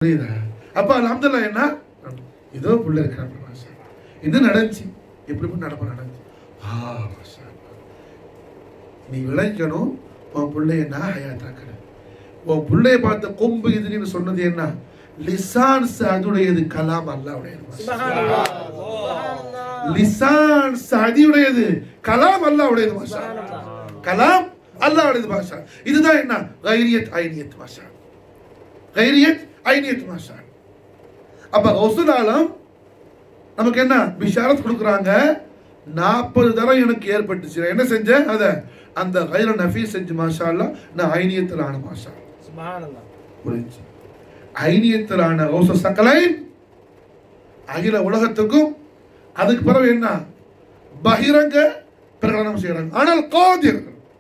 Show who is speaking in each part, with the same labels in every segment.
Speaker 1: புரியுதா அப்ப அல்ஹம்துலில்லாஹ் என்ன ஏதோ புள்ள இருக்கிறாங்க மாஷா என்ன நடந்துச்சு எப்படி இப்படி நடப்பு நடந்துச்சு ஆ மாஷா அல்லாஹ். நீ விளைக்கணும் உன் பிள்ளைய நான் ஹயாத்தாக்கிறேன் உன் பிள்ளைய பார்த்த கொம்பு இதுன்னு சொன்னது என்ன லிசான் அதுடையது கலாம் அல்லாவுடையது மாஷா.
Speaker 2: சுபஹானல்லாஹ் சுபஹானல்லாஹ்
Speaker 1: லிசான் சதியுடையது கலாம் அல்லாவுடையது மாஷா கலாம் அல்லாவுடையது பாஷா இதுதான் என்ன கைரியத் ஐனியத் மாஷா கைரியத் ஐனியத் மாஷா அப்ப கௌசுல் ஆலம் நமக்கு என்ன பிஷாரத் கொடுக்குறாங்க நாற்பது தரம் எனக்கு ஏற்பட்டுச்சு நான் என்ன செஞ்சேன் அத அந்த கைர நஃபீ செஞ்சு மாஷா அல்லாஹ் நான் ஐனியத்தில் ஆன மாஷா
Speaker 2: சுபஹானல்லாஹ்
Speaker 1: புரிஞ்சு ஐனியத்தில் ஆன கௌச சக்கலைன் அகில உலகத்துக்கும் அதுக்கு பிறகு என்ன பகிரங்க பிரகடனம் செய்யறாங்க ஆனால் காதிர்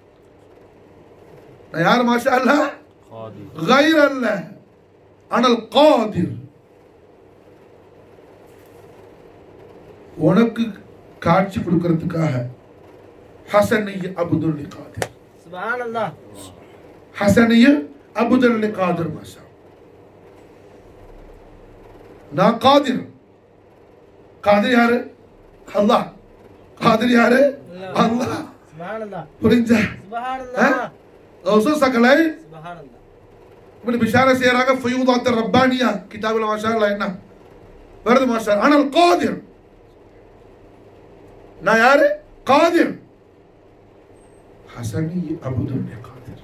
Speaker 1: நான் யார் மாஷா அல்ல கைர் அல்ல ஆனால் காதிர் உனக்கு காட்சி கொடுக்கறதுக்காக ஹசனிய அபுதுல் காதிர்
Speaker 2: சுபஹானல்லாஹ்
Speaker 1: ஹசனிய அபுதுல் காதிர் மாஷா நான் காதிர் காதிர் யாரு அல்லாஹ் காதிர் யாரு அல்லாஹ்
Speaker 2: சுபஹானல்லாஹ்
Speaker 1: புரிஞ்சா
Speaker 2: சுபஹானல்லாஹ்
Speaker 1: கௌசு சகலை
Speaker 2: சுபஹானல்லாஹ்
Speaker 1: இப்படி பிஷார செய்யறாங்க ஃபயூதாத் ரப்பானியா கிதாபுல மாஷா அல்லாஹ் என்ன வருது மாஷா அல்லாஹ். ஆனால் காதிர் நான் யாரு காதிர் ஹசனி அபுதுல் காதிர்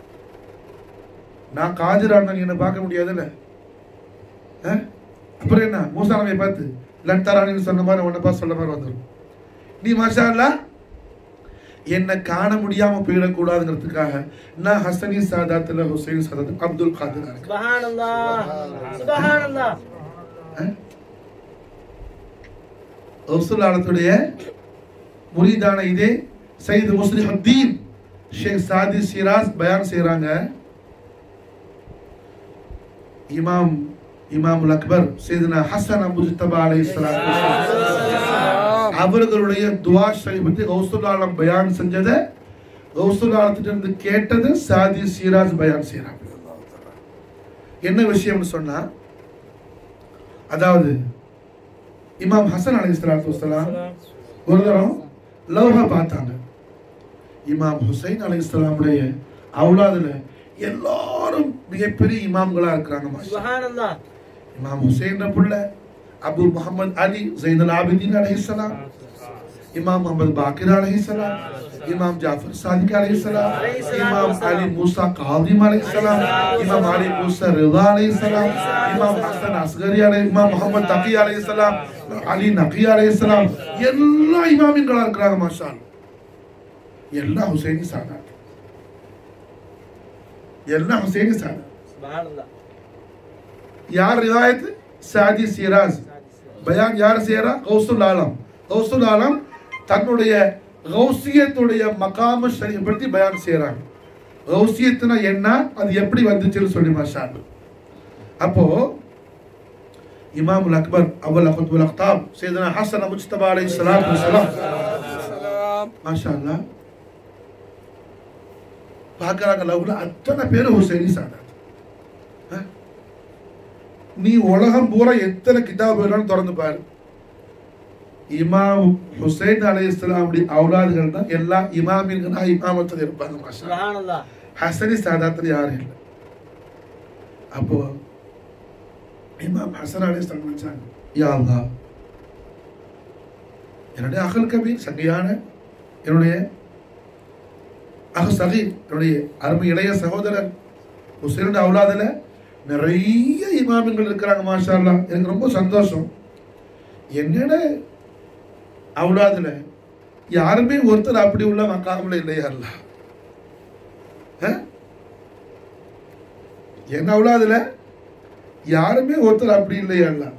Speaker 1: நான் காதிர் ஆனா நீ என்ன பார்க்க முடியாதுல்ல ஆ? அப்புறம் என்ன மூசா நபியை பார்த்து லன்தரானின்னு சொன்ன மாதிரி உன்னை பார்த்து சொல்ல மாதிரி வந்துடும் நீ மாஷா அல்லாஹ் என்னை காண முடியாம போயிடக்கூடாதுங்கிறதுக்காக நான் ஹசனி சாதாத்துல ஹுசைன் சாதாத் அப்துல் காதிர் இருக்கேன்
Speaker 2: சுபஹானல்லாஹ் சுபஹானல்லாஹ்
Speaker 1: ரசூலுல்லாஹ்வுடைய முரீதான இதே சையது முஸ்லிஹுத்தீன் ஷேக் சாதி சிராஸ் பயான் செய்றாங்க இமாம் இமாமுல் அக்பர் சையதுனா ஹசன் அபுஜ்தபா அலைஹிஸ்ஸலாத்து வஸ்ஸலாம் அவர்களுடைய துவா ஷரீஃபத்தை கௌசுல் ஆலம் பயான் செஞ்சதை கௌசுல் ஆலத்திட்ட இருந்து கேட்டது சாதி சிராஸ் பயான் செய்றாங்க என்ன விஷயம்னு சொன்னா அதாவது இமாம் ஹசன் அலி வஸ்ஸலாம் ஒரு தரம் லவ்ஹா பார்த்தாங்க இமாம் ஹுசைன் அலி இஸ்லாமுடைய அவுலாதுல எல்லாரும் மிகப்பெரிய இமாம்களா இருக்கிறாங்க மாஷா.
Speaker 2: சுபஹானல்லாஹ்
Speaker 1: இமாம் ஹுசைன் புள்ள அபு முகமது அலி ஜைனுல் ஆபிதீன் அலைஹிஸ்ஸலாம் இமாம் முகமது பாக்கிர் அலைஹிஸ்ஸலாம் இமாம் ஜாஃபர் சாதிக் அலைஹிஸ்ஸலாம் இமாம் அலி மூசா காதிம் அலைஹிஸ்ஸலாம் இமாம் அலி மூசா ரிதா அலைஹிஸ்ஸலாம் இமாம் ஹசன் அஸ்கரி அலை இமாம் முகமது தகி அலைஹிஸ்ஸலாம் அலி நகி அலைஹிஸ்ஸலாம் எல்லா இமாமிங்களா இருக்கிறாங்க மாஷா அல்லாஹ். எல்லா ஹுசைனி சாதாத் எல்லா ஹுசைனி சாதாத்
Speaker 2: சுபஹானல்லாஹ்
Speaker 1: யார் ரிவாயத் சாதி சிராஸ் பயான் யார் செய்யறா கௌசுல் ஆலம் கௌசுல் ஆலம் தன்னுடைய கௌசியத்துடைய மகாம ஷரீஃப் பற்றி பயான் செய்யறாங்க கௌசியத்துனா என்ன அது எப்படி வந்துச்சுன்னு சொல்லி மாஷா அல்லாஹ். அப்போ இமாமுல் அக்பர் அவ்வல் அஹ்மதுல் அக்தாப் சையதுனா ஹசன் முஜ்தபா அலைஹி ஸலாத்து வஸலாம் மாஷா அல்லாஹ் பார்க்கறாங்க லவ்ல அத்தனை பேர் ஹுசைனி சாதாத் ஆ? நீ உலகம் பூரா எத்தனை கிதாப் வேணாலும் திறந்து பாரு இமாம் ஹுசைன் அலி இஸ்லாமுடைய அவுலாதுகள் தான் எல்லா இமாமின்களா இமாமத்தில் இருப்பாங்க மாஷா
Speaker 2: சுபஹானல்லாஹ்
Speaker 1: ஹசனி சாதாத்தில் யாரும் இல்லை அப்போ இமாம் ஹசன் அலி இஸ்லாம் நினைச்சாங்க யா அல்லாஹ் என்னுடைய அகல் கபீர் சங்கையான என்னுடைய அக சகி என்னுடைய அருமை இளைய சகோதரர் ஹுசைனுடைய அவுலாதுல நிறைய இமாமிங்கள் இருக்கிறாங்க மாஷா அல்லாஹ் எனக்கு ரொம்ப சந்தோஷம் என்னோட அவுலாதுல யாருமே ஒருத்தர் அப்படி உள்ள மக்காமல இல்லையா அல்லாஹ் அஹ்? என்ன அவுலாதுல யாருமே ஒருத்தர் அப்படி இல்லையா அல்லாஹ்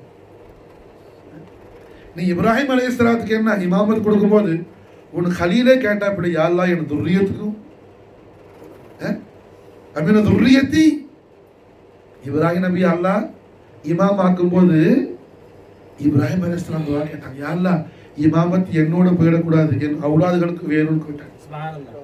Speaker 1: நீ இப்ராஹிம் அலைஹிஸ்ஸலாத்துக்கு என்ன இமாமத் கொடுக்கும்போது உன் ஹலீலே கேட்டா இப்படி யாரெல்லாம் என் துர்ரியத்துக்கும் அமீன துர்ரியத்தி இப்ராஹிம் நபி அல்லாஹ் இமாம் ஆக்கும்போது இப்ராஹிம் அலைஹிஸ்ஸலாம் துவா கேட்டாங்க யா அல்லாஹ் இமாமத் என்னோட போயிடக்கூடாது என் அவுலாதுகளுக்கு வேணும்னு கேட்டாங்க
Speaker 2: சுபஹானல்லாஹ்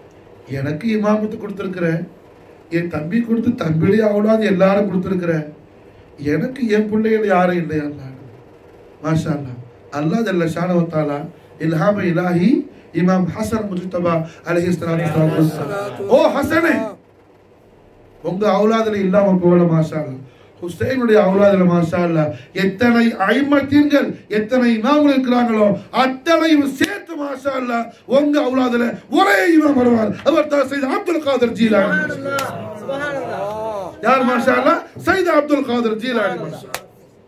Speaker 1: எனக்கு இமாமத்து கொடுத்துருக்குற என் தம்பி கொடுத்து தம்பியுடைய அவுலாது எல்லாரும் கொடுத்துருக்குற எனக்கு என் பிள்ளைகள் யாரும் இல்லையா அல்லாஹ் மாஷா அல்லாஹ் அல்லாஹ் ஜல்ல ஷானஹு தஆலா இல்ஹாம இலாஹி இமாம் ஹசன் முஜ்தபா அலைஹிஸ்ஸலாத்து வஸ்ஸலாம் ஓ ஹசனே உங்க அவுலாதுல இல்லாம போகல மாஷா அல்லாஹ் ஹுசைனுடைய அவுலாதுல மாஷா அல்லாஹ் எத்தனை ஐமத்தீன்கள் எத்தனை இமாம்கள் இருக்கிறாங்களோ அத்தனையும் சேர்த்து மாஷா அல்லாஹ் உங்க அவுலாதுல ஒரே இமாம் வருவார் அவர் தான் சையத் அப்துல் காதர் ஜீலானி
Speaker 2: சுபஹானல்லாஹ் சுபஹானல்லாஹ்
Speaker 1: யார் மாஷா அல்லாஹ் சையத் அப்துல் காதர் ஜீலானி மாஷா அல்லாஹ்.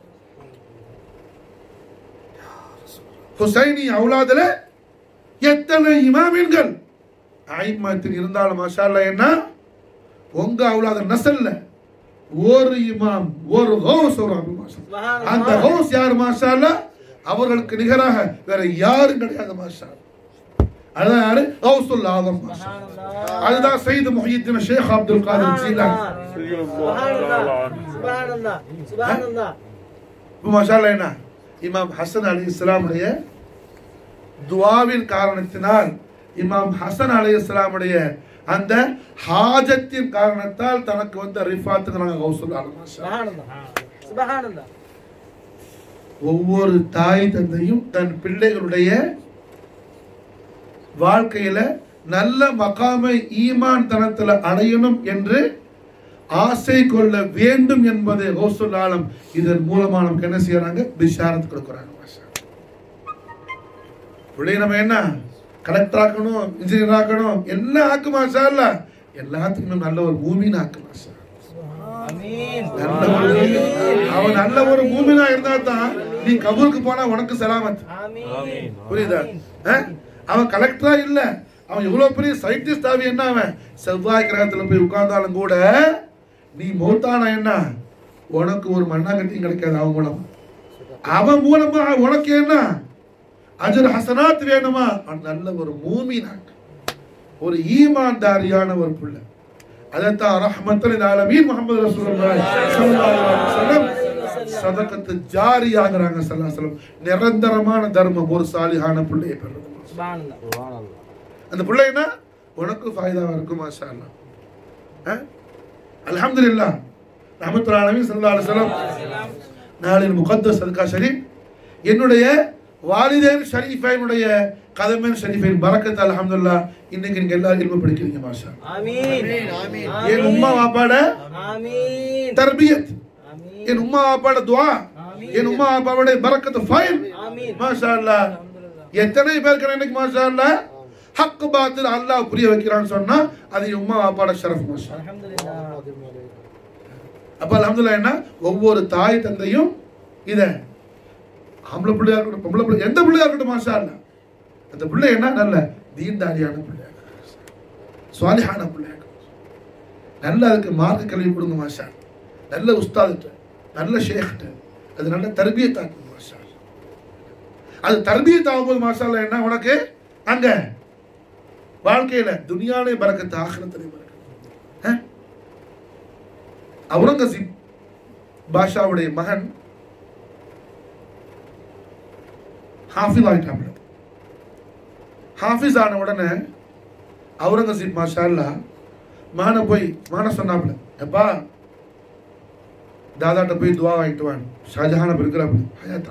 Speaker 1: ஹுசைனி அவுலாதுல எத்தனை இமாமின்கள் ஐமத்தில் இருந்தாலும் மாஷா அல்லாஹ் என்ன உங்க அவுலாத நசல்ல ஒரு இமாம் ஒரு ஹவுஸ் ஒரு அபு மாஷா அல்லாஹ். அந்த ஹவுஸ் யார் மாஷா அல்லாஹ்? அவர்களுக்கு நிகராக வேற யாரும் கிடையாது மாஷா அல்லாஹ். அதுதான் யாரு ஹவுசுல் ஆதம் மாஷா அல்லாஹ்.
Speaker 2: சுபஹானல்லாஹ்
Speaker 1: அதுதான் சையது முஹியுத்தீன் ஷேக் அப்துல் காதர் ஜீலானி
Speaker 2: சுபஹானல்லாஹ் சுபஹானல்லாஹ் சுபஹானல்லாஹ்
Speaker 1: இப்போ மாஷா அல்லாஹ் என்ன இமாம் ஹசன் அலி இஸ்லாமுடைய துவாவின் காரணத்தினால் இமாம் ஹசன் அலி இஸ்லாமுடைய அந்த ஹாஜத்தின் காரணத்தால் தனக்கு வந்த ரிஃபாத்துக்கு நாங்கள் ஹவுசுல் ஆலம் மாஷா அல்லாஹ்.
Speaker 2: சுபஹானல்லாஹ் சுபஹானல்லாஹ்
Speaker 1: ஒவ்வொரு தாய் தந்தையும் தன் பிள்ளைகளுடைய வாழ்க்கையில நல்ல மகாமை ஈமான் தனத்துல அடையணும் என்று ஆசை கொள்ள வேண்டும் என்பதை ஹோசுல் ஆலம் இதன் மூலமா நமக்கு என்ன செய்யறாங்க பிஷாரத் கொடுக்குறாங்க மாஷா. பிள்ளைய நம்ம என்ன கலெக்டர் ஆக்கணும் இன்ஜினியர் ஆக்கணும் எல்லாம் ஆக்கு மாஷா இல்ல எல்லாத்துக்குமே நல்ல ஒரு மூமின் ஆக்கு மாஷா
Speaker 2: ஆமீன்
Speaker 1: நல்ல ஒரு மூமின். அவன் நல்ல ஒரு மூமினா இருந்தா தான் நீ கபூருக்கு போனா உனக்கு சலாமத்
Speaker 2: ஆமீன்
Speaker 1: புரியுதா ஆ? அவன் கலெக்டரா இல்ல அவன் எவ்வளவு பெரிய சயின்டிஸ்ட் ஆவி என்ன அவன் செவ்வாய் கிரகத்துல போய் உட்கார்ந்தாலும் கூட நீ மௌத்தானா என்ன உனக்கு ஒரு மண்ணாங்கட்டியும் கிடைக்காது அவன் மூலம் அவன் மூலமா உனக்கு என்ன அஜர் ஹசனாத் வேணுமா அவன் நல்ல ஒரு மூமினாக் ஒரு ஈமான்தாரியான ஒரு புள்ள அதைத்தான் ரஹ்மத்துல் ஆலமீன் முஹம்மது ரசூலுல்லாஹி ஸல்லல்லாஹு அலைஹி வஸல்லம் சதகத்து ஜாரி ஆகுறாங்க ஸல்லல்லாஹு அலைஹி வஸல்லம் நிரந்தரமான தர்மம் ஒரு சாலிஹான பிள்ளையை பெறுறது
Speaker 2: சுபஹானல்லாஹ்
Speaker 1: அந்த பிள்ளை என்ன உனக்கு ஃபாய்தாவா இருக்கும் மாஷா அல்லாஹ் அஹ்? அல்ஹம்துலில்லாஹ் ரஹ்மத்துல் ஆலமீன் ஸல்லல்லாஹு அலைஹி வஸல்லம் நாளின் முகத்தஸ் சதகா ஷரீப் என்னுடைய வாலிதேன் ஷரீஃபைனுடைய கதமேன் ஷரீஃபைன் பரக்கத் அல்ஹம்துலில்லாஹ் இன்னைக்கு நீங்க எல்லாரும் இல்மு படிக்கிறீங்க மாஷா
Speaker 2: ஆமீன் ஆமீன்
Speaker 1: என் உம்மா வாப்பாட
Speaker 2: ஆமீன்
Speaker 1: தர்பியத்
Speaker 2: ஆமீன்
Speaker 1: என் உம்மா வாப்பாட துவா
Speaker 2: ஆமீன்.
Speaker 1: என் உம்மா வாப்பாவுடைய பரக்கத்து ஃபைல்
Speaker 2: ஆமீன்
Speaker 1: மாஷா அல்லாஹ்
Speaker 2: அல்ஹம்துலில்லாஹ்
Speaker 1: எத்தனை பேருக்கு இன்னைக்கு மாஷா அல்லாஹ் ஹக் பாத்தில் அல்லாஹ் புரிய வைக்கிறான்னு சொன்னா அது என் உம்மா வாப்பாட ஷரஃப் மாஷா
Speaker 2: அல்ஹம்துலில்லாஹ்
Speaker 1: அப்ப அல்ஹம்துலில்லாஹ் என்ன ஒவ்வொரு தாய் தந்தையும் இத ஆம்பளை பிள்ளையா இருக்கட்டும் பொம்பளை பிள்ளை எந்த பிள்ளையா இருக்கட்டும் மாஷா அல்லாஹ் அந்த பிள்ளை என்ன நல்ல தீன்தாரியான பிள்ளையா சுவாலிஹான பிள்ளையா நல்ல அதுக்கு மார்க்க கல்வி கொடுங்க மாஷா நல்ல உஸ்தாதுட்ட நல்ல ஷேக்கிட்ட அது நல்ல தர்பியத்தாக்கும் மாஷா அது தர்பியத் ஆகும்போது மாஷா அல்லாஹ் என்ன உனக்கு அங்க வாழ்க்கையில துனியாலே பறக்கத்து ஆகிரத்திலே பறக்கத்து அஹ்? அவுரங்கசீப் பாஷாவுடைய மகன் ஹாஃபிஸ் ஆகிட்டாப்ல ஹாஃபிஸ் ஆன உடனே அவுரங்கசீப் மாஷா அல்லா மகனை போய் மகனை சொன்னாப்ல எப்பா தாதாட்ட போய் துவா வாங்கிட்டு வான் ஷாஜஹான் அப்போ இருக்கிறாப்ல ஹயாத்தா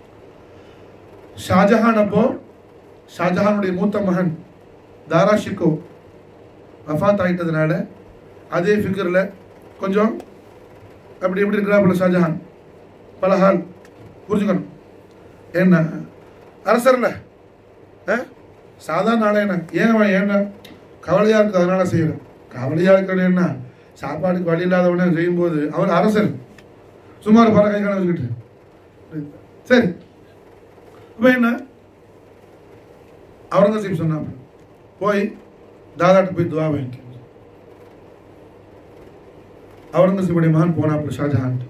Speaker 1: ஷாஜஹான் அப்போ ஷாஜஹானுடைய மூத்த மகன் தாரா ஷிக்கோ வஃபாத் ஆகிட்டதுனால அதே ஃபிகரில் கொஞ்சம் அப்படி இப்படி இருக்கிறாப்புல ஷாஜஹான் பலஹால் புரிஞ்சுக்கணும் என்ன அரசர்ல ஆ? சாதாரண ஆளே என்ன ஏன் அவன் ஏன்னா கவலையாக இருக்கு அதனால செய்யறேன் கவலையாக இருக்கிறது என்ன சாப்பாட்டுக்கு வழி இல்லாதவனே செய்யும்போது அவன் அரசர் சுமார் பல கை கணக்கு வச்சுக்கிட்டு சரி இப்போ என்ன அவுரங்கசீப் சொன்னாப்புல போய் தாதாட்ட போய் துவா வாங்கிக்க அவுரங்கசீபுடைய மகன் போனாப்புல ஷாஜஹான்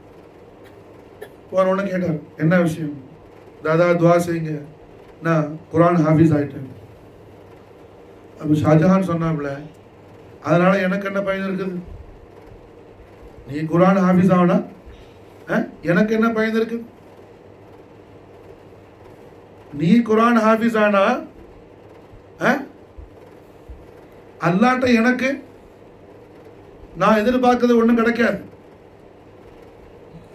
Speaker 1: போன உடனே கேட்டார் என்ன விஷயம் தாதா துவா செய்யுங்க நான் குரான் ஹாஃபிஸ் ஆயிட்டேன் அப்போ ஷாஜஹான் சொன்னாப்புல அதனால எனக்கு என்ன பயன் இருக்குது நீ குரான் ஹாஃபிஸ் ஆகனா எனக்கு என்ன பயன் இருக்குது நீ குரான் ஹாஃபிஸ் ஆனா அஹ், அல்லாட்ட எனக்கு நான் எதிர்பார்க்கறது ஒன்றும் கிடைக்காது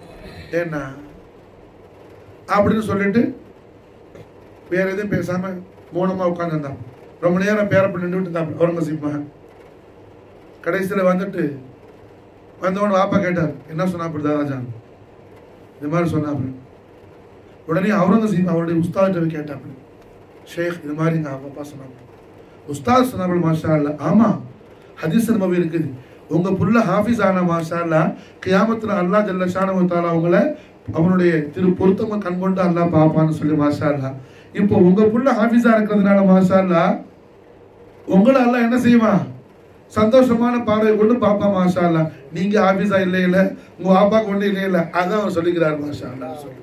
Speaker 1: ஏன்னா அப்படின்னு சொல்லிட்டு வேற எதுவும் பேசாம மௌனமா உட்காந்துருந்தான் ரொம்ப நேரம் பேரப்ப நின்றுட்டு இருந்தான் அவுரங்கசீப் மகன் கடைசியில் வந்துட்டு வந்தவன் வாப்பா கேட்டார் என்ன சொன்னாப்படி ராஜான் இந்த மாதிரி சொன்னாப்படி உடனே அவுரங்கசீப் அவருடைய உஸ்தாதிட்ட போய் கேட்டாப்படி ஷேக் இது மாதிரி எங்கள் அப்பா சொன்னாங்க உஸ்தாத் சொன்னாப்படி மாஷா அல்ல ஆமாம் ஹதீஸ் நபவி இருக்குது உங்க புள்ள ஹாஃபிஸ் ஆன மாஷா அல்லா கியாமத்துல அல்லாஹ் ஜல்ல ஷானஹு தஆலா அவங்கள அவனுடைய திரு பொருத்தம கண் கொண்டு அல்லாஹ் பாப்பான்னு சொல்லி மாஷா அல்லா இப்போ உங்க புள்ள ஹாஃபிஸா இருக்கிறதுனால மாஷா அல்லா உங்களை அல்லாஹ் என்ன செய்வான் சந்தோஷமான பார்வை கொண்டு பாப்பா மாஷா அல்லா நீங்க ஹாஃபிஸா இல்லை இல்ல உங்க பாப்பா கொண்டு இல்லை இல்ல அதான் அவர் சொல்லிக்கிறார் மாஷா அல்லா சொல்லி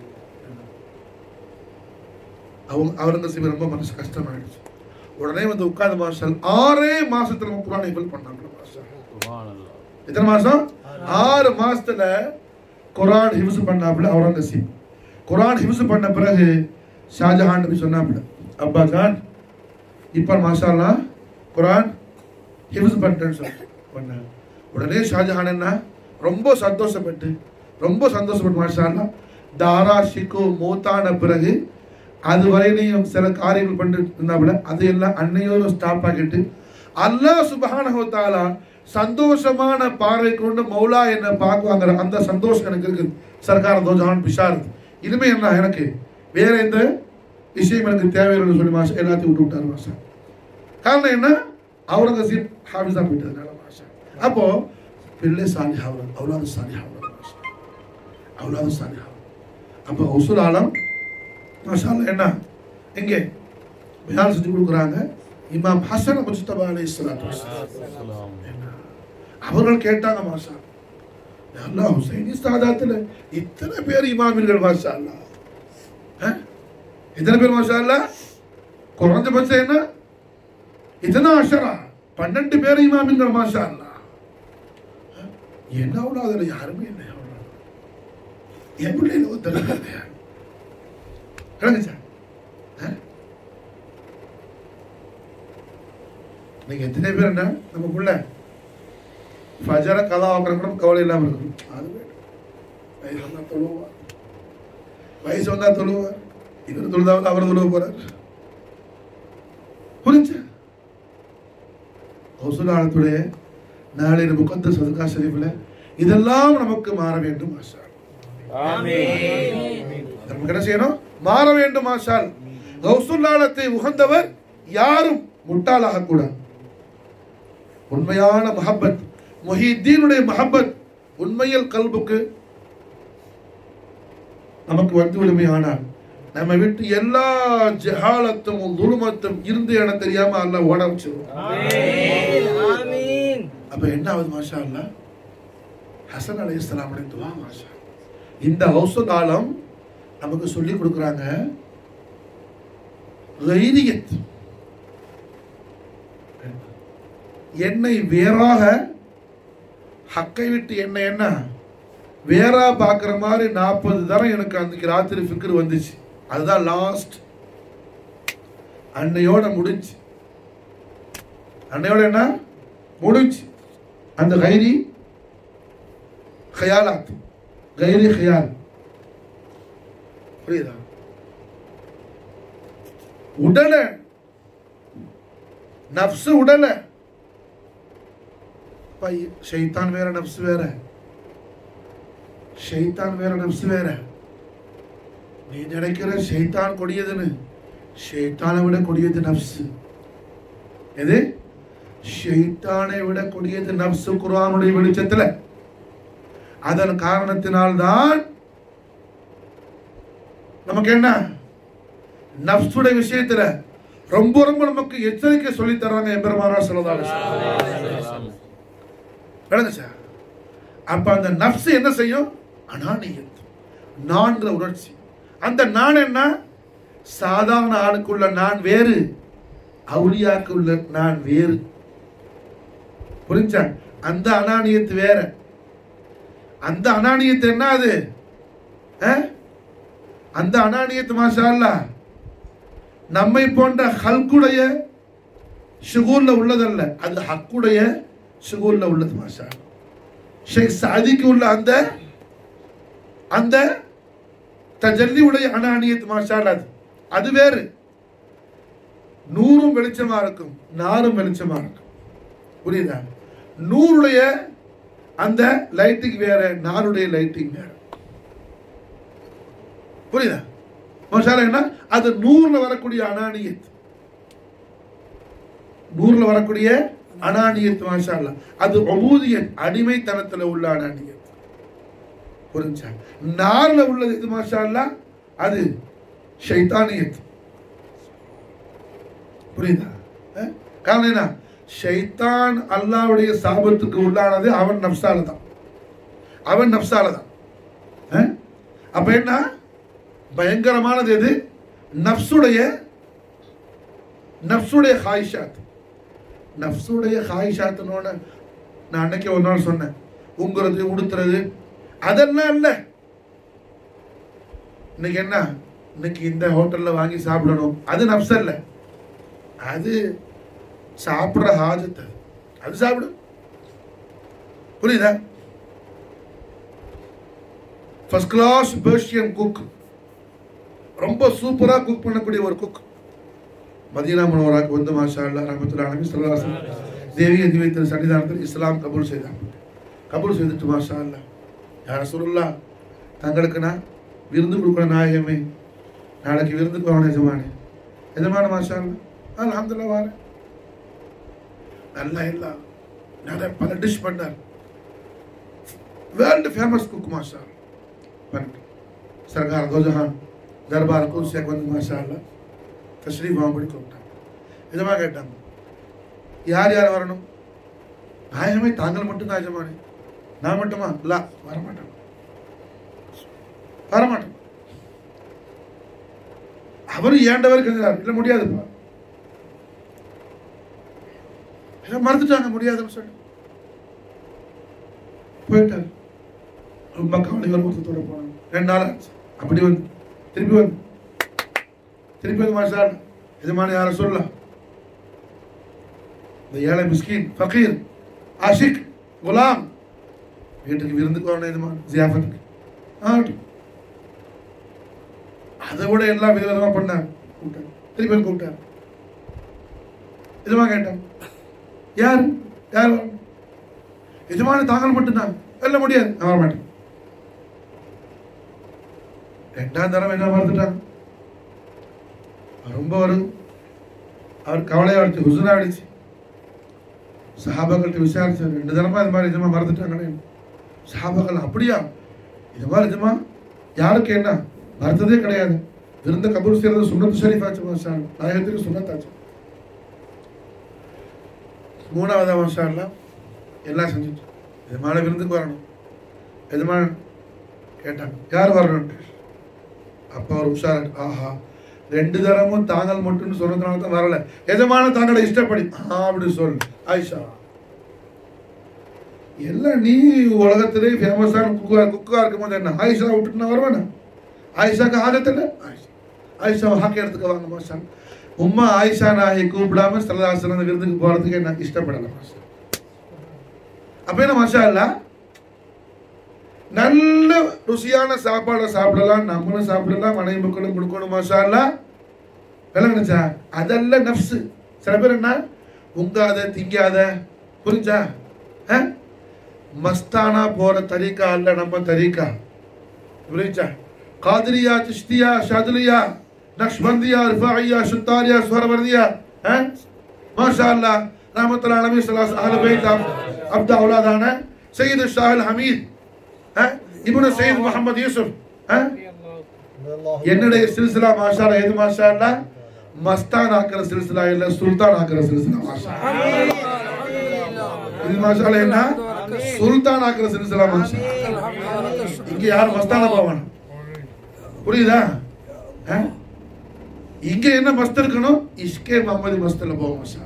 Speaker 1: அவங்க அவருங்க சிவ ரொம்ப மனசு கஷ்டமாயிடுச்சு உடனே வந்து உட்கார்ந்து மாஷால் ஆறே மாசத்துல நம்ம குரானை ஹிஃபல் பண்ணாங்க மாஷா எத்தனை மாசம் ஆறு மாசத்துல குரான் ஹிஃப்ஸ் பண்ணாப்புல அவுரங்கசீப் குரான் ஹிஃப்ஸ் பண்ண பிறகு ஷாஜஹான் நபி சொன்னாப்புல அப்பா ஜான் இப்போ மாஷால்லா குரான் ஹிஃப்ஸ் பண்ணிட்டேன்னு சொல்லி பண்ணாங்க உடனே ஷாஜஹான் என்ன ரொம்ப சந்தோஷப்பட்டு ரொம்ப சந்தோஷப்பட்டு மாஷால்லா தாரா ஷிக்கு மூத்தான பிறகு அது வரையிலையும் சில காரியங்கள் பண்ணிட்டு இருந்தாப்புல அதையெல்லாம் அன்னையோட ஸ்டாப் ஆக்கிட்டு அல்லாஹ் சுபஹானஹு தஆலா சந்தோஷமான பார்வை கொண்டு மௌலா என்ன பார்க்குவாங்கிற அந்த சந்தோஷம் எனக்கு இருக்குது சர்க்கார் தோ ஜஹான் பிஷாரத் இனிமே என்ன எனக்கு வேற எந்த விஷயம் எனக்கு தேவையில்லைன்னு சொல்லி மாஷா எல்லாத்தையும் விட்டு விட்டாரு மாஷா காரணம் என்ன அவுரங்கசீப் ஹாஃபிஸா போயிட்டதுனால மாஷா அப்போ பிள்ளை சாலி ஹாவலன் அவுலாது சாலி ஹாவலன் மாஷா அவுலாது சாலி ஹாவலன் அப்போ உசுல் ஆலம் மாஷா அல்லாஹ் என்ன எங்கே பயான் செஞ்சு கொடுக்குறாங்க இமாம் ஹசன் முஸ்தபா அலை அவர்கள் கேட்டாங்க மாஷா அல்லாஹ் ஹுசைனி சாதாத்துல இத்தனை பேர் இமாமின்கள் மாஷா அல்லாஹ் அஹ்? இத்தனை பேர் மாஷா அல்லாஹ் குறைஞ்சபட்சம் என்ன இத்தனை அஷரா பன்னெண்டு பேர் இமாமின்கள் மாஷா அல்லாஹ் அஹ்? என்ன அவ்வளோ அதில் யாருமே இல்லை அவ்வளோ என் பிள்ளைங்க ஒருத்தர் இல்லையா கிளம்புச்சா நீங்க எத்தனை பேர் என்ன நம்ம புள்ள ஃபஜர கதா ஆக்கிற கூட கவலை இல்லாம இருக்கும் அது வேணும் வயசு வந்தா தொழுவார் வயசு வந்தா தொழுவார் இவர் தொழுதாவது அவர் தொழுவ போறார் புரிஞ்சா கௌசலாளத்துடைய நாளைய முகத்த சதுகா ஷரீஃபில் இதெல்லாம் நமக்கு மாற வேண்டும் ஆஷா நமக்கு என்ன செய்யணும் மாற வேண்டும் ஆஷால் கௌசுல்லாலத்தை உகந்தவர் யாரும் முட்டாளாக கூடாது உண்மையான மஹப்பத் மொஹித்தீனுடைய மஹப்பத் உண்மையில் கல்புக்கு நமக்கு வந்து விடுமையானால் நம்ம விட்டு எல்லா ஜஹாலத்தும் துருமத்தும் இருந்து இடம் தெரியாம அல்ல ஓட வச்சிருவோம்
Speaker 2: ஆமீன்
Speaker 1: அப்ப என்ன ஆகுது மாஷா அல்லா ஹசன் அலி இஸ்லாமுடைய துவா மாஷா இந்த ஹவுசத் ஆலம் நமக்கு சொல்லி கொடுக்குறாங்க கைரியத் என்னை வேறாக ஹக்கை விட்டு என்ன என்ன வேறா பார்க்குற மாதிரி நாற்பது தரம் எனக்கு அன்னைக்கு ராத்திரி ஃபிக்கர் வந்துச்சு அதுதான் லாஸ்ட் அன்னையோட முடிஞ்சு அன்னையோட என்ன முடிஞ்சு அந்த கைரி خيالات غير خيال புரியுதா உடல நப்சு உடல பை ஷைத்தான் வேற நப்சு வேற ஷைத்தான் வேற நப்சு வேற நீ நினைக்கிற ஷைத்தான் கொடியதுன்னு ஷைத்தானை விட கொடியது நப்சு எது ஷைத்தானை விட கொடியது நப்சு குர்ஆனுடைய வெளிச்சத்துல அதன் காரணத்தினால்தான் நமக்கு என்ன நப்சுடைய விஷயத்துல ரொம்ப ரொம்ப நமக்கு எச்சரிக்கை சொல்லி தர்றாங்க எம்பெருமானா சொல்லதால விளங்குச்சா அப்ப அந்த நப்சு என்ன செய்யும் அனானியத் நான்கிற உணர்ச்சி அந்த நான் என்ன சாதாரண ஆளுக்குள்ள நான் வேறு அவுளியாக்கு உள்ள நான் வேறு புரிஞ்சா அந்த அனானியத்து வேற அந்த அனானியத்து என்ன அது அஹ்? அந்த அனானியத்து மாஷா அல்லாஹ் நம்மை போன்ற ஹல்குடைய ஷுகூர்ல உள்ளதல்ல அது ஹக்குடைய ஷுகூர்ல உள்ளது மாஷா அல்லாஹ். ஷேக் சாதிக்கு உள்ள அந்த அந்த தஜல்லி உடைய அனானியத் மாஷால் அது அது வேறு நூறும் வெளிச்சமா இருக்கும் நாரும் வெளிச்சமா இருக்கும் புரியுதா நூறுடைய அந்த லைட்டிங் வேற நாருடைய லைட்டிங் வேற புரியுதா மாஷால என்ன அது நூறுல வரக்கூடிய அனானியத் நூறுல வரக்கூடிய அனானியத் மாஷா அல்லாஹ். அது ஒபூதியத் அடிமைத்தனத்துல உள்ள அனானியத் புரிஞ்சா நார்ல உள்ளது இது மாஷா அல்லாஹ், அது ஷைத்தானியத் புரியுதா அஹ்? காரணம் என்ன ஷைத்தான் அல்லாஹ்வுடைய சாபத்துக்கு உள்ளானது அவன் நப்சால தான் அவன் நப்சால தான் அஹ்? அப்ப என்ன பயங்கரமானது எது நப்சுடைய நப்சுடைய ஹாயிஷாத் நப்சுடைய ஹாயிஷாத்தினோட நான் அன்னைக்கு ஒரு நாள் சொன்னேன் உங்குறது உடுத்துறது அதெல்லாம் இல்லை இன்னைக்கு என்ன இன்னைக்கு இந்த ஹோட்டல்ல வாங்கி சாப்பிடணும் அது நப்ஸ் அல்ல அது சாப்பிடுற ஹாஜத் அது அது சாப்பிடு புரியுதா ஃபர்ஸ்ட் கிளாஸ் பெர்ஷியன் குக் ரொம்ப சூப்பரா குக் பண்ணக்கூடிய ஒரு குக் மதீனா மனோராக்கு வந்து மாஷா அல்லா ரஹமத்துல்லா நபி ஸல்லல்லாஹு அலைஹி வஸல்லம் தேவிய திவைத்திரு சன்னிதானத்தில் இஸ்லாம் கபூல் செய்தார் கபூல் செய்துட்டு மாஷா அல்லா யார் ரசூலுல்லாஹ் தங்களுக்கு நான் விருந்து கொடுக்குற நாயகமே நாளைக்கு விருந்துக்கு வரணும் எஜமானே எஜமான மாஷா அல்லா அல்ஹம்துலில்லாஹ் வாரேன் நல்லா எல்லாம் நிறைய பல டிஷ் பண்ணார் வேர்ல்டு ஃபேமஸ் குக் மாஷா பண்ணிட்டு சர்கார் தோஜஹான் தர்பார் குல்சியாக்கு வந்து மாஷா அல்லா தஸ்ரீஃப் வாங்கி கூப்பிட்டாங்க இதமாக கேட்டாங்க யார் யார் வரணும் நாயகமே தாங்கள் மட்டும் தான் எஜமானே நான் மட்டுமா இல்ல வரமாட்டேன் வரமாட்டேன் அவர் ஏண்டவர் கேட்கிறார் இல்ல முடியாதுப்பா எல்லாம் மறந்துட்டாங்க முடியாதுன்னு சொல்லி போயிட்டார் ரொம்ப கவலைகள் மொத்தத்தோட போனாங்க ரெண்டு நாள் ஆச்சு அப்படி வந்து திருப்பி வந்து திருப்பி வந்து மாஸ்டர் எஜமான யார சொல்லலாம் இந்த ஏழை மிஸ்கின் ஃபகீர் ஆஷிக் குலாம் வீட்டுக்கு விருந்துக்கு வரணும் எஜமான் ஜியாஃபத்துக்கு ஆகட்டும் அதை விட எல்லாம் விதவிதமா பண்ணார் கூப்பிட்டார் திருப்பி வந்து கூப்பிட்டார் எஜமா கேட்டான் யார் யார் வரணும் எஜமான தாங்கள் மட்டும்தான் எல்லாம் முடியாது நான் வர மாட்டேன் ரெண்டாம் தரம் என்ன மறந்துட்டாங்க ரொம்ப வரும் அவர் கவலையாடுச்சு ஹுசனாடிச்சு சஹாபாக்கள்கிட்ட விசாரிச்சார் ரெண்டு தரமா இது மாதிரி இதுமா மறந்துட்டாங்கன்னு சஹாபாக்கள் அப்படியா இது மாதிரி இதுமா யாருக்கு என்ன மறந்ததே கிடையாது விருந்த கபூர் செய்யறது சுண்ணத்து ஷரீஃபாச்சு மாஷா நாயகத்துக்கு சுண்ணத்தாச்சு மூணாவதா மாஷா எல்லாம் செஞ்சுட்டு எதுமான விருந்துக்கு வரணும் எதுமான கேட்டாங்க யார் வரணும் அப்போ அவர் உஷார் ஆஹா ரெண்டு தரமும் தாங்கள் மட்டும்னு சொன்னதுனால தான் வரல எஜமான தாங்களை இஷ்டப்படி ஆ, அப்படி சொல் ஆயிஷா எல்லாம் நீ உலகத்திலே ஃபேமஸான குக்கா குக்கா இருக்கும்போது என்ன ஆயிஷா விட்டுட்டு நான் வருவேனா ஆயிஷாக்கு ஆகத்தில்ல ஆயிஷா ஆயிஷா ஹாக்க எடுத்துக்க வாங்க மாஷா உம்மா ஆயிஷா நாயை கூப்பிடாம ஸ்தலதாசன விருந்துக்கு போறதுக்கு என்ன இஷ்டப்படல மாஷா அப்ப என்ன மாஷா இல்ல நல்ல ருசியான சாப்பாடை சாப்பிடலாம் நம்மளும் சாப்பிடலாம் மனைவி மக்களும் கொடுக்கணும் மாஷா இல்ல விளங்குச்சா அதெல்லாம் நப்சு சில பேர் என்ன உங்காத திங்காத புரிஞ்சா ஆ? மஸ்தானா போற தரீக்கா அல்ல நம்ம தரீக்கா புரிஞ்சா காதிரியா சிஷ்தியா ஷாதுலியா நக்ஷ்பந்தியா ரிஃபாயியா சுத்தாரியா ஸ்வரவர்தியா ஆ? மாஷா அல்லாஹ் ரஹமத்துல்லாஹி அலைஹி ஸலாஸ் அஹ்ல பைத் அப்தா அவுலாதான சையது ஷாஹில் ஹமீத் ஆ? இப்னு சையத் முஹம்மது யூசுப் ஆ? என்னுடைய சில்சிலா மாஷா அல்லாஹ் எது மாஷா அல்லாஹ் மஸ்தான் ஆக்கிற சில்சிலா இல்ல சுல்தான் ஆக்கிற சில்சிலா மாஷா அல்லாஹ். இது மாஷா அல்லாஹ் என்ன சுல்தான் ஆக்கிற சில்சிலா மாஷா அல்லாஹ். இங்க யாரும் மஸ்தான போவான் புரியுதா ஆ? இங்க என்ன மஸ்த் இருக்கணும் இஷ்கே முகமது மஸ்தில் போ மாஷா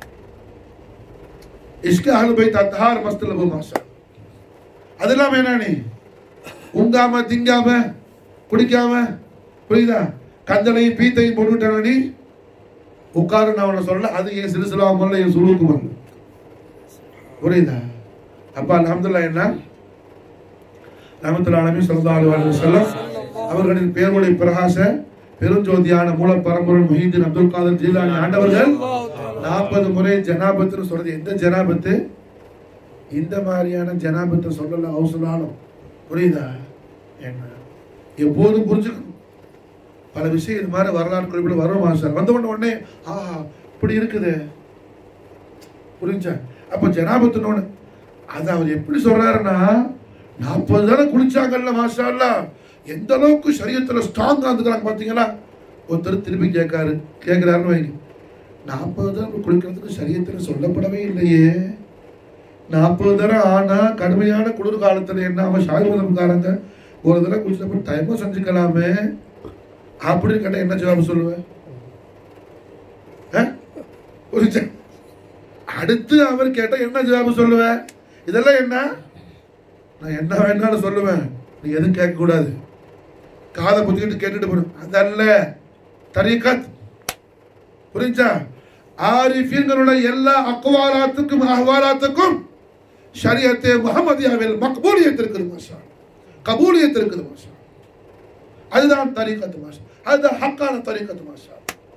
Speaker 1: இஷ்கே அஹ்லு பைத் அத்ஹார் மஸ்தில் போ மாஷா அதெல்லாம் என்ன நீ உங்காம திங்காம குடிக்காம புரியுதா கந்தனையும் பீத்தையும் போட்டுவிட்டான நீ உட்காரு நான் உன்னை சொல்ல அது என் சிறுசிலா மல்ல என் சுழுவுக்கு மல்ல புரியுதா அப்ப அல்ஹம்துலில்லாஹ் என்ன ரஹமத்துல் ஆலமி ஸல்லல்லாஹு அலைஹி வஸல்லம் அவர்களின் பேருடைய பிரகாச பெருஞ்சோதியான மூல பரம்பொருள் முஹீதீன் அப்துல் காதர் ஜீலானி ஆண்டவர்கள் நாற்பது முறை ஜனாபத்துன்னு சொல்றது எந்த ஜனாபத்து இந்த மாதிரியான ஜனாபத்தை சொல்லலாம் அவசரம் புரியுதா என்ன எப்போதும் புரிஞ்சுக்கணும் பல விஷயம் இது மாதிரி வரலாறு குறிப்பிட வரும் சார் வந்த உடனே உடனே ஆ இப்படி இருக்குது புரிஞ்சா அப்ப ஜனாபத்துன்னு அது அவர் எப்படி சொல்றாருன்னா நாற்பது தடவை குளிச்சாங்கல்ல மாஷா அல்லாஹ். எந்த அளவுக்கு சரியத்துல ஸ்ட்ராங்கா இருந்துக்கிறாங்க பாத்தீங்களா ஒருத்தர் திருப்பி கேட்காரு கேட்கிறாருன்னு வைங்க நாற்பது தடவை குளிக்கிறதுக்கு சரியத்துல சொல்லப்படவே இல்லையே நாற்பது தடவை ஆனா கடுமையான குளிர் காலத்துல என்ன அவன் சாய்மதம்காரங்க ஒரு தடவை குளிச்சப்ப டைமும் செஞ்சுக்கலாமே அப்படின்னு கேட்டா என்ன ஜவாப் சொல்லுவேன் ஆ? புரிஞ்சா அடுத்து அவர் கேட்டா என்ன ஜவாப் சொல்லுவேன் இதெல்லாம் என்ன நான் என்ன வேணாலும் சொல்லுவேன் நீ எதுவும் கேட்க கூடாது காதை புத்திக்கிட்டு கேட்டுட்டு போகணும் அதல்ல தரீகத் புரிஞ்சா ஆரிஃபீன்களுடைய எல்லா அக்வாலாத்துக்கும் அஹ்வாலாத்துக்கும் ஷரியத்தே முகமதியாவில் மக்பூலியத் இருக்குது மாஷா கபூலியத் இருக்குது மாஷா அதுதான் தரீகத் மாஷா அதுதான் ஹக்கான தரீகத் மாஷா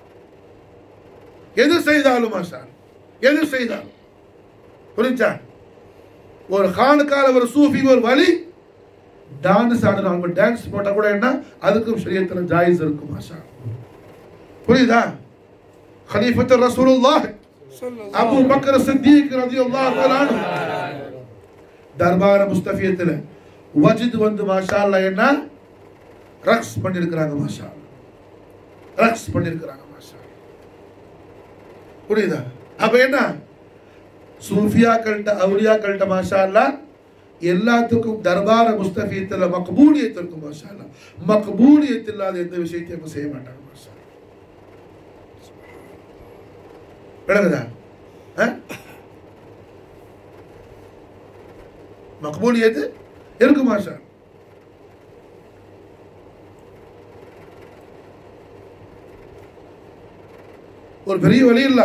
Speaker 1: எது செய்தாலும் மாஷா எது செய்தாலும் புரிஞ்சா ஒரு காணுக்கால ஒரு சூஃபி ஒரு வழி டான்ஸ் ஆடணும் அவங்க டான்ஸ் போட்டா கூட என்ன அதுக்கும் ஷரியத்துல ஜாயிஸ் இருக்கும் மாஷா புரியுதா خليفة رسول الله أبو بكر الصديق رضي الله تعالى عنه தர்பார முஸ்தபியத்தில் வஜித் வந்து மாஷா அல்லாஹ் என்ன ரக்ஸ் பண்ணியிருக்கிறாங்க மாஷா அல்லாஹ். ரக்ஸ் பண்ணியிருக்கிறாங்க மாஷா அல்லாஹ். புரியுதா அப்ப என்ன சூஃபியாக்கள்கிட்ட அவுலியாக்கள்கிட்ட மாஷா அல்லாஹ் எல்லாத்துக்கும் தர்பார முஸ்தபியத்தில் மக்பூலியத் இருக்கும் மாஷா அல்லாஹ். மக்பூலியத் இல்லாத எந்த விஷயத்தையும் அவங்க செய்ய மாட்டாங்க மாஷா அல்லாஹ். விளங்குதா ஆ? மக்பூலியத்து இருக்கு மாஷா ஒரு பெரிய வழி இல்ல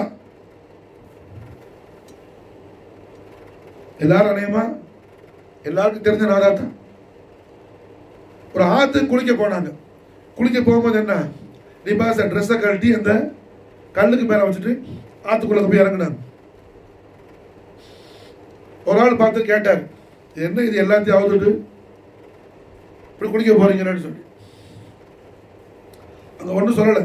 Speaker 1: எல்லாரும் அணையமா எல்லாருக்கும் தெரிஞ்ச நாதா தான் ஒரு ஆத்து குளிக்க போனாங்க குளிக்க போகும்போது என்ன லிபாச ட்ரெஸ்ஸை கழட்டி அந்த கல்லுக்கு மேல வச்சுட்டு ஆத்துக்குள்ள போய் இறங்குனாங்க ஒரு ஆள் பார்த்து கேட்டார் "இது என்ன இது எல்லாத்தையும் அவுத்துட்டு இப்படி குளிக்க போறீங்கன்னு சொல்லி அங்க ஒன்றும் சொல்லலை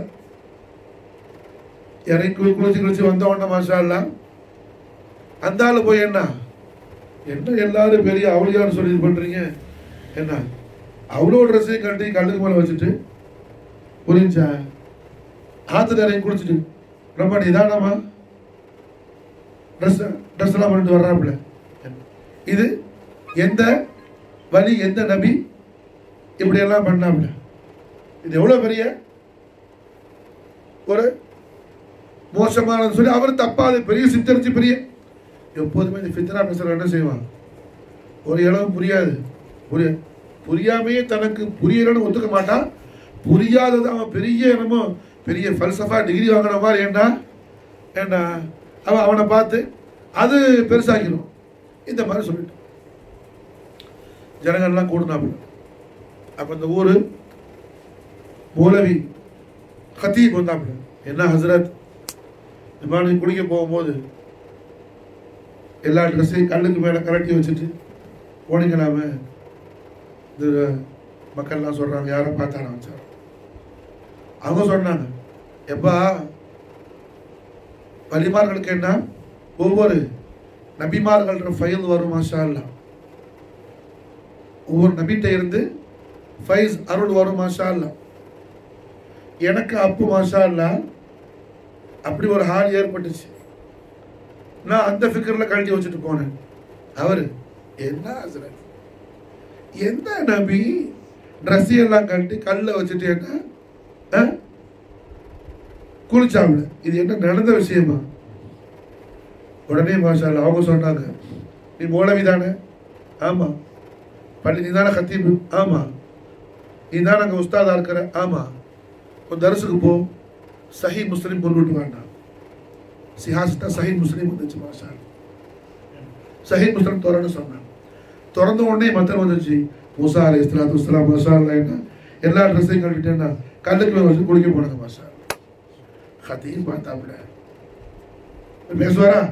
Speaker 1: இறங்கி குளி குளிச்சு குளிச்சு வந்த உடனே மாஷா அல்லா அந்த ஆளு போய் என்ன என்ன எல்லாரும் பெரிய அவளியான்னு சொல்லி இது பண்றீங்க என்ன அவ்வளோ ட்ரெஸ்ஸையும் கட்டி கல்லுக்கு மேலே வச்சுட்டு புரிஞ்சா ஆத்துல இறங்கி குளிச்சுட்டு ரொம்ப நிதானமா ட்ரெஸ் ட்ரெஸ் எல்லாம் பண்ணிட்டு வர்றாப்புல இது எந்த வழி எந்த நபி இப்படி எல்லாம் பண்ணாப்புல இது எவ்வளவு பெரிய ஒரு மோசமானது சொல்லி அவர் தப்பா அது பெரிய சித்தரிச்சு பெரிய எப்போதுமே இந்த ஃபித்ரா பேசுறவன் என்ன செய்வான் ஒரு இளவு புரியாது புரிய புரியாமையே தனக்கு புரியலன்னு ஒத்துக்க மாட்டான் புரியாதது அவன் பெரிய என்னமோ பெரிய ஃபல்சஃபா டிகிரி வாங்கின மாதிரி ஏண்டா ஏண்டா அவன் அவனை பார்த்து அது பெருசாக்கிடும் இந்த மாதிரி சொல்லிட்டு ஜனங்கள்லாம் கூடுனாப்புல அப்போ இந்த ஊர் மௌலவி ஹத்தீப் வந்தாப்புல என்ன ஹசரத் இந்த மாதிரி குளிக்க போகும்போது எல்லா ட்ரெஸ்ஸையும் கல்லுக்கு மேலே கரட்டி வச்சுட்டு போனீங்களாமே இது மக்கள்லாம் சொல்கிறாங்க யாரை பார்த்தானா வச்சார் அவங்க சொன்னாங்க எப்பா வலிமார்களுக்கு என்ன ஒவ்வொரு நபிமார்கள்ன்ற ஃபைல் வரும் மாஷா அல்லாஹ் ஒவ்வொரு நபிட்ட இருந்து ஃபைஸ் அருள் வரும் மாஷா அல்லாஹ் எனக்கு அப்பு மாஷா அல்லாஹ் அப்படி ஒரு ஹால் ஏற்பட்டுச்சு நான் அந்த ஃபிக்கரில் கழட்டி வச்சுட்டு போனேன் அவர் என்ன ஹஸ்ரத் எந்த நபி ட்ரெஸ் எல்லாம் கழட்டி கல்ல வச்சுட்டு என்ன ஆ? குளிச்சாப்ல இது என்ன நடந்த விஷயமா உடனே மாஷால் அவங்க சொன்னாங்க நீ மௌலவி தானே ஆமா பள்ளி நீ தானே கத்தீபு ஆமா நீ தானே அங்கே உஸ்தாதா இருக்கிற ஆமா உன் தரிசுக்கு போ சஹி முஸ்லீம் கொண்டுட்டு வேண்டாம் சிஹாசிட்டா சஹி முஸ்லீம் வந்துச்சு மாஷா சஹி முஸ்லீம் திறன்னு சொன்னான் திறந்த உடனே மத்தம் வந்துச்சு மூசா அலை இஸ்லாத்து வஸ்லாம் மஷா அல்லாஹ் என்ன எல்லா ட்ரெஸ்ஸையும் கழட்டிட்டேன்னா கல்லுக்கு மேல வச்சு குளிக்க போனாங்க மஷா அல்லாஹ். ஹதீஸ் பார்த்தாப்புல பேசுவாரா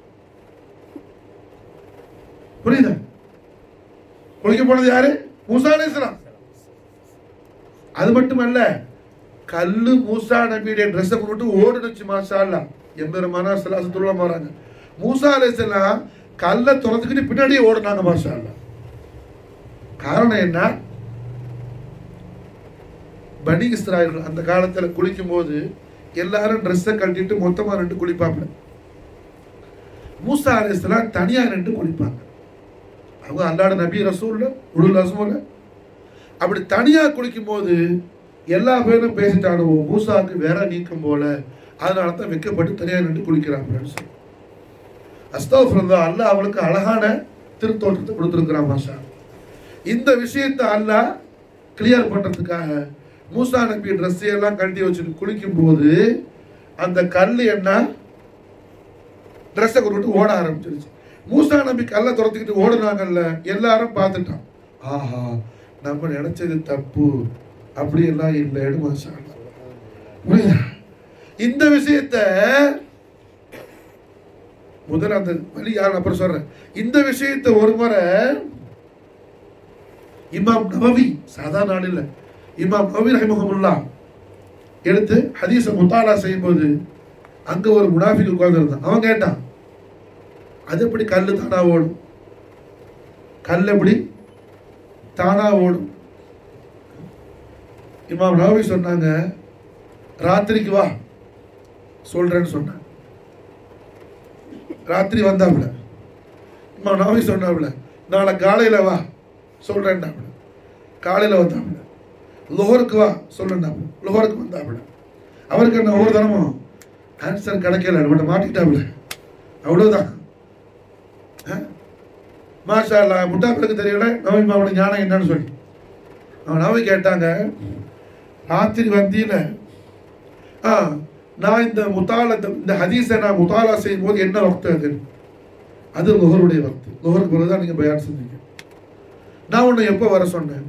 Speaker 1: புரியுதா குளிக்க போனது யாரு மூசா அலை இஸ்லாம் அது மட்டுமல்ல கல்லு மூசா நபியுடைய ட்ரெஸ்ஸை போட்டு ஓடுனுச்சு மாஷா அல்லா எம்பெருமானா சலாசத்துள்ள போறாங்க மூசா அலைசலாம் கல்லை திறந்துக்கிட்டு பின்னாடியே ஓடுனாங்க மாஷா அல்லா காரணம் என்ன பனி இஸ்ராயல் அந்த காலத்துல குளிக்கும் போது எல்லாரும் ட்ரெஸ்ஸை கழட்டிட்டு மொத்தமா ரெண்டு குளிப்பாங்க மூசா அலைசலாம் தனியா ரெண்டு குளிப்பாங்க அவங்க அல்லாட நபி ரசூல்ல உளுல் ரசூல்ல அப்படி தனியா குளிக்கும் போது எல்லா பேரும் பேசிட்டானுவோம் மூசாவுக்கு வேற நீக்கம் போல அதனால தான் வெக்கப்பட்டு தனியா நின்று குளிக்கிறாங்க சொல்லி அஸ்தோஃபிரந்தா அல்லாஹ் அவளுக்கு அழகான திருத்தோற்றத்தை கொடுத்துருக்கிறான் மாஷா இந்த விஷயத்தை அல்லாஹ் கிளியர் பண்றதுக்காக மூசா நபி ட்ரெஸ் எல்லாம் கழட்டி வச்சுட்டு குளிக்கும் போது அந்த கல் என்ன ட்ரெஸ்ஸை கொண்டு ஓட ஆரம்பிச்சிருச்சு மூசா நபி கல்லை துரத்துக்கிட்டு ஓடுனாங்கல்ல எல்லாரும் பார்த்துட்டான் ஆஹா நம்ம நினைச்சது தப்பு அப்படி எல்லாம் இல்லைன்னு மாஷா அல்லாஹ். புரியுதா இந்த விஷயத்த முதல்ல அந்த வழி யார் அப்புறம் சொல்றேன் இந்த விஷயத்தை ஒரு முறை இமாம் நவவி சாதாரண ஆள் இல்ல இமாம் நவவி ரஹிமஹமுல்லா எடுத்து ஹதீஸை முத்தாலா செய்யும்போது அங்க ஒரு முனாஃபிக் உட்கார்ந்து இருந்தான் அவன் கேட்டான் அது எப்படி கல்லு தானா ஓடும் கல் எப்படி தானா ஓடும் இமாம் நவவி சொன்னாங்க ராத்திரிக்கு வா சொல்றேன்னு சொன்னாங்க ராத்திரி வந்தாப்புல இமாம் நவவி சொன்னாப்புல நாளை காலையில வா சொல்றேன்டாப்புல காலையில வந்தாப்புல லோஹருக்கு வா சொல்றேன்டாப்புல லோஹருக்கு வந்தாப்புல அவருக்கு என்ன ஒவ்வொரு தினமும் ஆன்சர் கிடைக்கல நம்மகிட்ட மாட்டிக்கிட்டாப்புல அவ்வளவுதான் ஆ? மாஷா அல்லா முட்டாக்களுக்கு தெரியல நவமி மாவன ஞானம் என்னன்னு சொல்லி அவன் நவமி கேட்டாங்க ராத்திரி வந்தீல ஆ நான் இந்த முத்தால இந்த ஹதீஸை நான் முத்தாலா செய்யும் போது என்ன வக்து அது அது லுகருடைய வக்து லுகருக்கு பிறகு தான் நீங்கள் பயான் செஞ்சீங்க நான் உன்னை எப்போ வர சொன்னேன்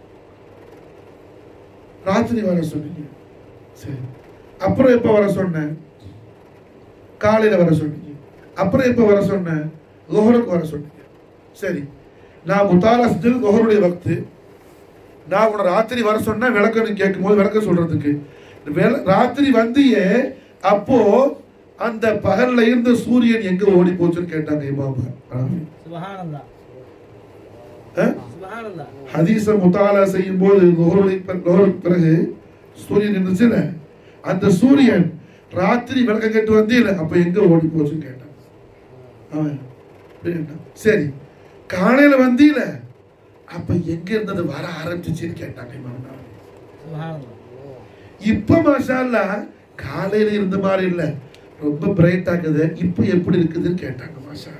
Speaker 1: ராத்திரி வர சொன்னீங்க சரி அப்புறம் எப்போ வர சொன்னேன் காலையில் வர சொன்னீங்க அப்புறம் எப்போ வர சொன்னேன் லுகருக்கு வர சொன்னீங்க சரி நான் முத்தாலா செஞ்சது லுகருடைய வக்து நான் உன்னை ராத்திரி வர சொன்னா விளக்கணும் கேட்கும் போது விளக்க சொல்றதுக்கு வெள- ராத்திரி வந்தியே அப்போ அந்த பகல்ல இருந்து சூரியன் எங்க ஓடி போச்சுன்னு கேட்டாங்க இமாம
Speaker 2: சுபஹானல்லாஹ் சுபஹானல்லாஹ்
Speaker 1: ஹதீஸ முத்தாலா செய்யும் போது லோருக்கு பிறகு சூரியன் இருந்துச்சுல அந்த சூரியன் ராத்திரி விளக்கம் கேட்டு வந்தீல அப்ப எங்க ஓடி போச்சுன்னு கேட்டான் அவன் அப்படின்ட்டான். சரி காலையில வந்தீல அப்ப எங்க இருந்தது வர ஆரம்பிச்சுச்சுன்னு கேட்டாங்க இமாம் நாவவி.
Speaker 2: சுபஹானல்லாஹ்
Speaker 1: இப்ப மாஷால்லா காலையில இருந்த மாதிரி இல்ல ரொம்ப பிரைட் ஆகுது இப்ப எப்படி இருக்குதுன்னு கேட்டாங்க மாஷா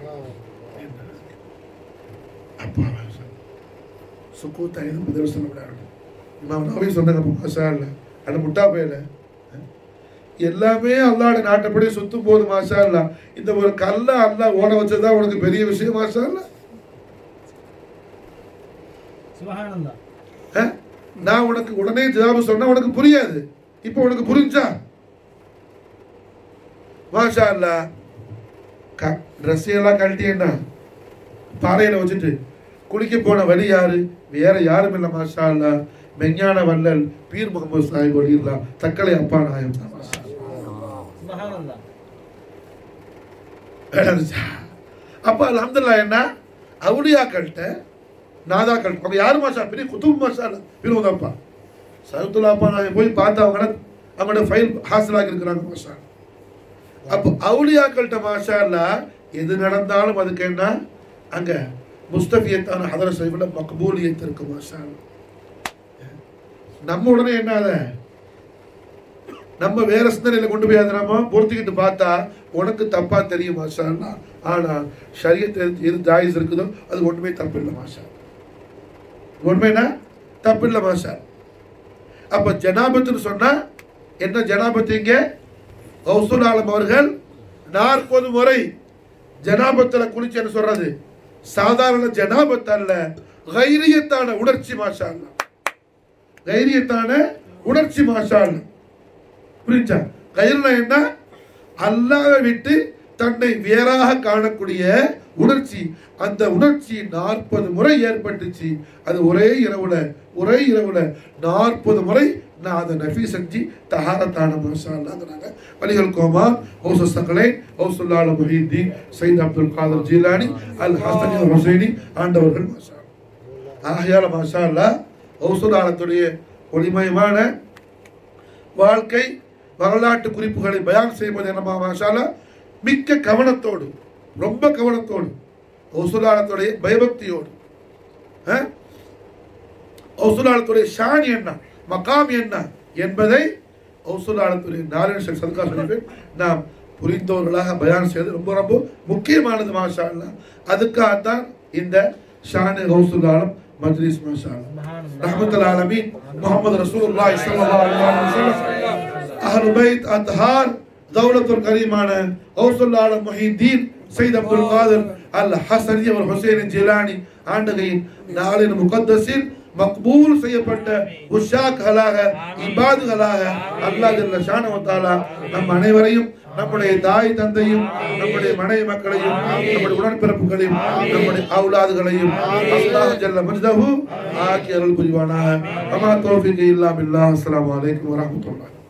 Speaker 1: அப்பா சுக்கூத்தா எதுவும் பதில் சொல்ல முடியாது இமாம் நவீன் சொன்னாங்க அப்ப மாஷா இல்ல அந்த முட்டா போயில எல்லாமே அல்லாட நாட்டப்படி சுத்தும் போது மாஷா இல்ல இந்த ஒரு கல்ல அல்லா ஓட வச்சதா உனக்கு பெரிய விஷயம் மாஷா இல்ல
Speaker 2: சுபஹானல்லாஹ்
Speaker 1: அஹ்? நான் உனக்கு உடனே ஜவாபு சொன்னா உனக்கு புரியாது இப்போ உனக்கு புரிஞ்சா மாஷா அல்லா க ட்ரெஸ் எல்லாம் கழட்டியேன்னா பாறையில வச்சுட்டு குளிக்க போன வழி யாரு வேற யாரும் இல்லை மாஷா அல்லா மெஞ்ஞான வல்லல் பீர் முகமது சாஹிப் வழியில்லா தக்கலை அப்பா நாயம் தான் மாஷா அல்லாஹ்.
Speaker 2: சுபஹானல்லாஹ்
Speaker 1: நடந்துச்சா அப்ப அல்ஹம்துலில்லாஹ் என்ன அவுலியாக்கள்கிட்ட நாதாக்கள்கிட்ட அவங்க யாரு மாஷா பெரிய குத்துப் மாஷா இல்ல வினோதப்பா சருத்துல்லா அப்பா நான் போய் பார்த்து அவங்க அவங்களோட ஃபைல் ஹாசலாக்கி இருக்கிறாங்க மாஷா அப்போ அவுலியாக்கள்கிட்ட மாஷா இல்ல எது நடந்தாலும் அதுக்கு என்ன அங்க முஸ்தபியத்தான ஹதர சைஃபில் மக்பூலியத் இருக்கு மாஷா அல்லாஹ். நம்ம உடனே என்ன அதை நம்ம வேற சிந்தனையில கொண்டு போய் அதை நம்ம பொருத்திக்கிட்டு பார்த்தா உனக்கு தப்பா தெரியும் மாஷா அல்லாஹ். ஆனா ஷரியத் எது ஜாயிஸ் இருக்குதோ அது ஒண்ணுமே தப்பு இல்லை மாஷா உண்மைனா தப்பு இல்லை மாஷா அப்ப ஜனாபத்துன்னு சொன்னா என்ன ஜனாபத்து இங்க கௌசுல் ஆலம் அவர்கள் நாற்பது முறை ஜனாபத்துல குளிச்சேன்னு சொல்றது சாதாரண ஜனாபத் அல்ல கைரியத்தான உணர்ச்சி மாஷா அல்லாஹ் தைரியத்தான உணர்ச்சி மாஷால் புரிஞ்சா கயிறுனா என்ன அல்லாஹ்வை விட்டு தன்னை வேறாக காணக்கூடிய உணர்ச்சி அந்த உணர்ச்சி நாற்பது முறை ஏற்பட்டுச்சு அது ஒரே இரவுல ஒரே இரவுல நாற்பது முறை நான் அதை நஃபி செஞ்சு தஹாரத்தான மாஷாங்கிறாங்க வலிகள் கோமா ஹவுசு சகலை ஹவுசுல்லால Muhiyuddin Syed Abdul Qadir Jilani Al Hasani Husaini ஆண்டவர்கள் மாஷா ஆகையால மாஷா அல்லாஹ் ஹவுசுல்லாலத்துடைய ஒளிமயமான வாழ்க்கை வரலாற்று குறிப்புகளை பயான் செய்வது என்னமா மாஷாலா மிக்க கவனத்தோடு ரொம்ப கவனத்தோடு ஒசுலாளத்துடைய பயபக்தியோடு ஒசுலாளத்துடைய ஷான் என்ன மகாம் என்ன என்பதை ஒசுலாளத்துடைய நாராயண ஷேக் சதுக்கா சொல்லிப்பேன் நாம் புரிந்தவர்களாக பயான் செய்வது ரொம்ப ரொம்ப முக்கியமானது மாஷா அல்லாஹ் அதுக்காகத்தான் இந்த ஷானு கௌசுல்லாலம் மஜ்லிஸ் மாஷா அல்லாஹ்
Speaker 2: سبحان الله
Speaker 1: رحمة العالمين محمد رسول الله صلى الله عليه وسلم أهل بيت أطهار دولة الكريمة غوث الله على محي الدين سيد عبد القادر الحسني والحسين الجيلاني ஆண்டுகையின் நாளின் முகத்தஸில் மக்பூல் செய்யப்பட்ட உஷாக்களாக இபாதுகளாக அல்லாஹ் ஜல்ல ஷானஹு வ தஆலா நம் அனைவரையும் நம்முடைய தாய் தந்தையும் நம்முடைய மனைவி மக்களையும் நம்முடைய உடன்பிறப்புகளையும் நம்முடைய அவுலாதுகளையும் அல்லாஹ் ஜல்ல மஜ்தஹு ஆக்கி அருள் புரிவானாக அமா தௌஃபீக் இல்லா பில்லாஹ் அஸ்ஸலாமு அலைக்கும் வரஹ்மத்துல்லாஹி